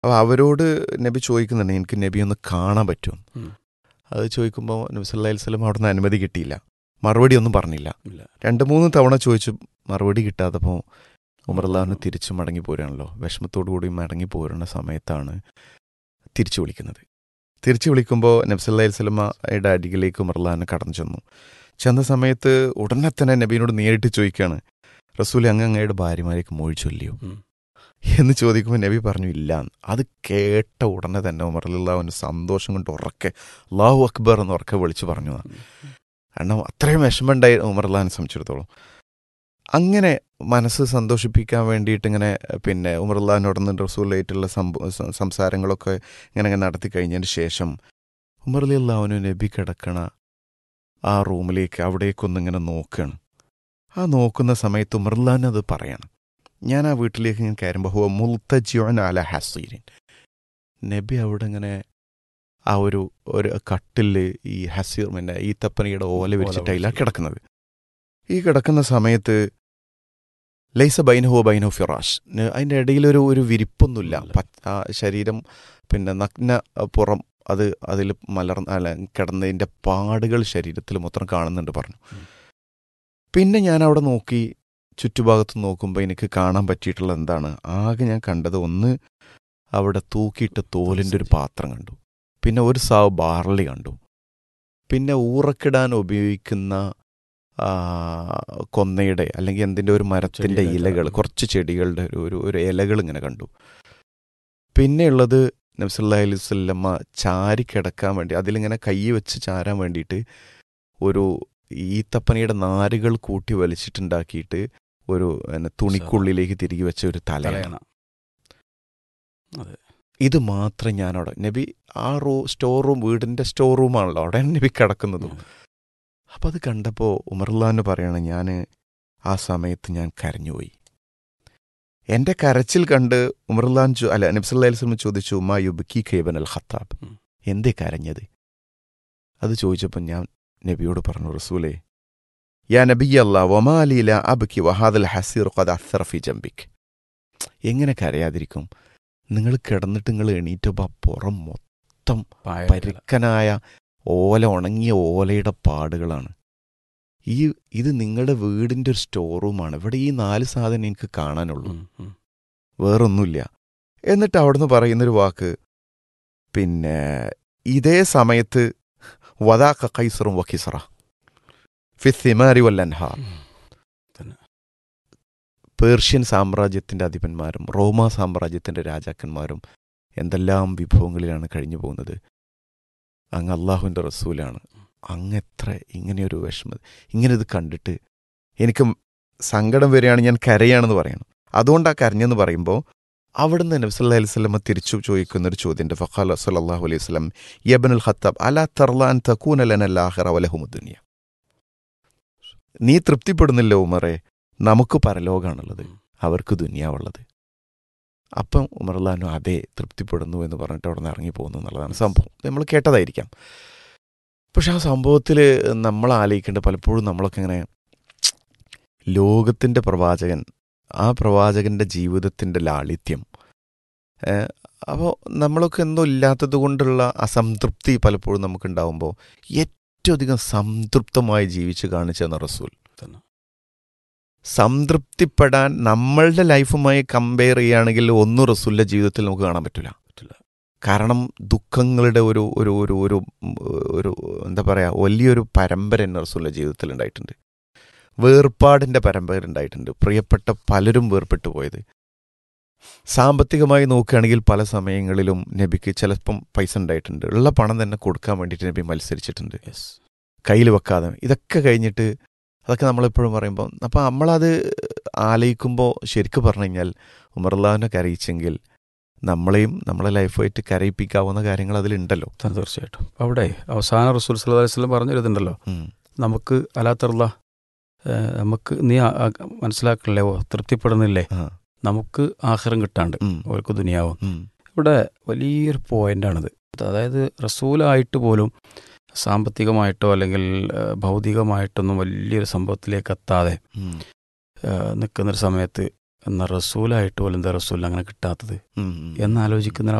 അപ്പോൾ അവരോട് നബി ചോദിക്കുന്നുണ്ട് എനിക്ക് നബി ഒന്ന് കാണാൻ പറ്റുമോ ഉം. അത് ചോദിക്കുമ്പോൾ നബി സല്ലല്ലാഹു അലൈഹി വസല്ലം അവിടുന്ന് അനുമതി കിട്ടിയില്ല മറുപടി ഒന്നും പറഞ്ഞില്ല ഇല്ല രണ്ട് മൂന്ന് തവണ ചോദിച്ചു മറുപടി കിട്ടാത്തപ്പോൾ ഉമർലാവിന് തിരിച്ചു മടങ്ങി പോരാണല്ലോ വിഷമത്തോടു കൂടി മടങ്ങി പോരുന്ന സമയത്താണ് തിരിച്ചു വിളിക്കുന്നത് തിരിച്ചു വിളിക്കുമ്പോൾ നബ്സല്ലാ സ്വലമയുടെ അരികിലേക്ക് ഉമർലാവിനെ കടന്നു ചെന്നു ചെന്ന സമയത്ത് ഉടനെ തന്നെ നബീനോട് നേരിട്ട് ചോദിക്കുകയാണ് റസൂൽ അങ്ങ് അങ്ങയുടെ ഭാര്യമാരേക്ക് മൊഴി ചൊല്ലിയോ ഉം. എന്ന് ചോദിക്കുമ്പോൾ നബി പറഞ്ഞു ഇല്ല അത് കേട്ട ഉടനെ തന്നെ ഉമർലാവിന് സന്തോഷം കൊണ്ട് ഉറക്കെ അള്ളാഹു അക്ബർ എന്ന് ഉറക്കെ വിളിച്ചു പറഞ്ഞു കാരണം അത്രയും വിഷമമുണ്ടായി ഉമർലാനെ സംബന്ധിച്ചിടത്തോളം അങ്ങനെ മനസ്സ് സന്തോഷിപ്പിക്കാൻ വേണ്ടിയിട്ട് ഇങ്ങനെ പിന്നെ ഉമർലാനോടൊന്ന് റസൂലായിട്ടുള്ള സംഭ സ- സംസാരങ്ങളൊക്കെ ഇങ്ങനെ ഇങ്ങനെ നടത്തി കഴിഞ്ഞതിന് ശേഷം ഉമർലി അള്ളാഹുനു നബി കിടക്കണ ആ റൂമിലേക്ക് അവിടേക്കൊന്നിങ്ങനെ നോക്കുകയാണ് ആ നോക്കുന്ന സമയത്ത് ഉമർലാൻ അത് പറയണം ഞാൻ ആ വീട്ടിലേക്ക് ഇങ്ങനെ കയറുമ്പോൾ ഹുവ മുൽത്തജിയോൻ അല ഹസീരിൻ നബി അവിടെ ഇങ്ങനെ ആ ഒരു ഒരു കട്ടിൽ ഈ ഹസീർ പിന്നെ ഈ തപ്പനയുടെ ഓല ഓല വിരിച്ചിട്ടയില വിരിച്ചിട്ട്. കിടക്കുന്നത് ഈ കിടക്കുന്ന സമയത്ത് ലൈസ ബൈനഹോ ബൈനോ ഫിറാഷ് ന- അതിൻ്റെ ഇടയിലൊരു ഒരു വിരിപ്പൊന്നുമില്ല ഇല്ല. പച്ച- ആ ശരീരം പിന്നെ നഗ്ന പുറം അത് അതിൽ മലർന്ന അല്ല കിടന്നതിൻ്റെ പാടുകൾ ശരീരത്തിൽ മൊത്തം കാണുന്നുണ്ട് പറഞ്ഞു ഉം. പിന്നെ ഞാൻ അവിടെ നോക്കി ചുറ്റുഭാഗത്ത് നോക്കുമ്പോൾ എനിക്ക് കാണാൻ പറ്റിയിട്ടുള്ള എന്താണ് ആകെ ഞാൻ കണ്ടത് ഒന്ന് അവിടെ തൂക്കിയിട്ട തോലിൻ്റെ ഒരു പാത്രം കണ്ടു പിന്നെ ഒരു സാവ് ബാർലി കണ്ടു പിന്നെ ഊറക്കിടാൻ ഉപയോഗിക്കുന്ന ആ, കൊന്നയുടെ അല്ലെങ്കിൽ എന്തിൻ്റെ ഒരു മരത്തിൻ്റെ ചെടിയുടെ ഇലകൾ ഇല. കുറച്ച് ചെടികളുടെ ഒരു ഒരു ഒരു ഇലകൾ ഇങ്ങനെ കണ്ടു പിന്നെയുള്ളത് നബ്സല്ലാ അലൈഹി വസല്ലമ്മ ചാരി കിടക്കാൻ വേണ്ടി അതിലിങ്ങനെ കൈ വെച്ച് ചാരാൻ വേണ്ടിയിട്ട് ഒരു ഈത്തപ്പനയുടെ നാരുകൾ കൂട്ടി വലിച്ചിട്ടുണ്ടാക്കിയിട്ട് ഒരു പിന്നെ തുണിക്കുള്ളിലേക്ക് തിരികെ വെച്ച ഒരു തലയാണ് തലയണ അതെ ഇത് മാത്രം ഞാൻ അവിടെ നബി ആ റൂ സ്റ്റോർ റൂം വീടിൻ്റെ സ്റ്റോർ റൂമാണല്ലോ അവിടെയാണ് നബി കിടക്കുന്നതും അപ്പം അത് കണ്ടപ്പോൾ ഉമർലാന്ന് പറയണ ഞാൻ ആ സമയത്ത് ഞാൻ കരഞ്ഞുപോയി എൻ്റെ കരച്ചിൽ കണ്ട് ഉമർലാൻ ചോ അല്ല നബ്സല്ലാ സ്വലം ചോദിച്ചു ഉമ്മ യുബിക്കി ഖേബൻ അൽ ഖത്താബ് ഉം. എന്തേ കരഞ്ഞത് അത് ചോദിച്ചപ്പോൾ ഞാൻ നബിയോട് പറഞ്ഞു റസൂലേ യാ നബി അല്ലാ വമാലീല അബ്കി വഹാദൽ ഹസീർ ഖദ് അസ്സറ ഫി ജംബിക് എങ്ങനെ കരയാതിരിക്കും നിങ്ങൾ കിടന്നിട്ട് നിങ്ങൾ എണീറ്റപ്പോൾ ആ പുറം മൊത്തം പായ പരുക്കനായ ഓല ഉണങ്ങിയ ഓലയുടെ പാടുകളാണ് ഈ ഇത് നിങ്ങളുടെ വീടിൻ്റെ ഒരു സ്റ്റോർ റൂമാണ് ഇവിടെ ഈ നാല് സാധനം എനിക്ക് കാണാനുള്ളൂ ഉം, ഉം. വേറൊന്നുമില്ല എന്നിട്ട് അവിടുന്ന് പറയുന്നൊരു വാക്ക് പിന്നെ ഇതേ സമയത്ത് വദാക്ക കൈസറും വഖിസറ ഫിസിമാരി വല്ലൻഹാർ തന്നെ പേർഷ്യൻ സാമ്രാജ്യത്തിൻ്റെ അധിപന്മാരും റോമ സാമ്രാജ്യത്തിൻ്റെ രാജാക്കന്മാരും എന്തെല്ലാം വിഭവങ്ങളിലാണ് കഴിഞ്ഞു പോകുന്നത് അങ്ങ് അള്ളാഹുവിൻ്റെ റസൂലാണ് അങ്ങ് എത്ര ഇങ്ങനെയൊരു വിഷമം ഇങ്ങനെ ഇത് കണ്ടിട്ട് എനിക്ക് സങ്കടം വരികയാണ് ഞാൻ കരയാണെന്ന് പറയണം അതുകൊണ്ടാണ് കരഞ്ഞെന്ന് പറയുമ്പോൾ അവിടുന്ന് നബ്സല്ലാ അലൈഹി സ്വലമ തിരിച്ചു ചോദിക്കുന്നൊരു ചോദ്യൻ്റെ ഫഖാൽ സല്ലാഹു അലൈഹി സ്വലം യബനുൽ ഖത്താബ് അലാ തർലാൻ തക്കൂനലനല്ലാഹിറ വലഹുമുദ്ദുനിയ നീ തൃപ്തിപ്പെടുന്നില്ല ഉമറെ നമുക്ക് പരലോകാണുള്ളത് ഉം. അവർക്ക് ദുനിയാവുള്ളത് അപ്പം ഉമർലാനു അതെ തൃപ്തിപ്പെടുന്നു എന്ന് പറഞ്ഞിട്ട് അവിടെ നിന്ന് ഇറങ്ങി പോകുന്നു എന്നുള്ളതാണ് സംഭവം നമ്മൾ കേട്ടതായിരിക്കാം പക്ഷെ ആ സംഭവത്തിൽ നമ്മൾ ആലോചിക്കേണ്ട പലപ്പോഴും നമ്മളൊക്കെ ഇങ്ങനെ ലോകത്തിൻ്റെ പ്രവാചകൻ ആ പ്രവാചകൻ്റെ ജീവിതത്തിൻ്റെ ലാളിത്യം അപ്പോൾ നമ്മളൊക്കെ എന്തോ ഇല്ലാത്തത് കൊണ്ടുള്ള അസംതൃപ്തി പലപ്പോഴും നമുക്കുണ്ടാവുമ്പോൾ ഏറ്റവും അധികം സംതൃപ്തമായി ജീവിച്ച് കാണിച്ചെന്ന റസൂൽ തന്നെ സംതൃപ്തിപ്പെടാൻ നമ്മളുടെ ലൈഫുമായി കമ്പയർ ചെയ്യുകയാണെങ്കിൽ ഒന്നും റസൂലിൻ്റെ ജീവിതത്തിൽ നമുക്ക് കാണാൻ പറ്റില്ല പറ്റില്ല കാരണം ദുഃഖങ്ങളുടെ ഒരു ഒരു ഒരു ഒരു ഉം, ഒരു എന്താ പറയുക വലിയൊരു പരമ്പര തന്നെ റസൂലിൻ്റെ ജീവിതത്തിൽ ഉണ്ടായിട്ടുണ്ട് വേർപാടിൻ്റെ പരമ്പര ഉണ്ടായിട്ടുണ്ട് പ്രിയപ്പെട്ട പലരും വേർപെട്ടു പോയത് സാമ്പത്തികമായി നോക്കുകയാണെങ്കിൽ പല സമയങ്ങളിലും നബിക്ക് ചിലപ്പം പൈസ ഉണ്ടായിട്ടുണ്ട് ഉള്ള പണം തന്നെ കൊടുക്കാൻ വേണ്ടിയിട്ട് നബി മത്സരിച്ചിട്ടുണ്ട് യെസ് കയ്യിൽ വെക്കാതെ ഇതൊക്കെ കഴിഞ്ഞിട്ട് അതൊക്കെ നമ്മളെപ്പോഴും പറയുമ്പോൾ അപ്പം നമ്മളത് ആലയിക്കുമ്പോൾ ശരിക്കും പറഞ്ഞു കഴിഞ്ഞാൽ ഉമർലാവിനെ കരയിച്ചെങ്കിൽ നമ്മളെയും നമ്മളെ ലൈഫായിട്ട് കരയിപ്പിക്കാവുന്ന കാര്യങ്ങൾ അതിലുണ്ടല്ലോ തന്നെ തീർച്ചയായിട്ടും അപ്പൊ അവിടെ അവസാന റസൂൽ സല്ലല്ലാഹു അലൈഹി വസല്ലം പറഞ്ഞൊരിതുണ്ടല്ലോ ഉം. നമുക്ക് അലാത്തറുള്ള നമുക്ക് നീ ആ- ആ മനസ്സിലാക്കണില്ലേ ഓ തൃപ്തിപ്പെടുന്നില്ലേ ആ. നമുക്ക് ആഹാരം കിട്ടാണ്ട് ഉം. അവർക്ക് ദുനിയാവും ഉം. ഇവിടെ വലിയൊരു പോയിന്റാണിത് അതായത് റസൂലായിട്ട് പോലും സാമ്പത്തികമായിട്ടോ അല്ലെങ്കിൽ ആ, ഭൗതികമായിട്ടൊന്നും വലിയൊരു സംഭവത്തിലേക്ക് എത്താതെ ഉം. ആ, നിൽക്കുന്നൊരു സമയത്ത് എന്ന റസൂലായിട്ട് പോലും എന്താ റസൂലിന് അങ്ങനെ കിട്ടാത്തത് ഉം, ഉം. എന്നാലോചിക്കുന്ന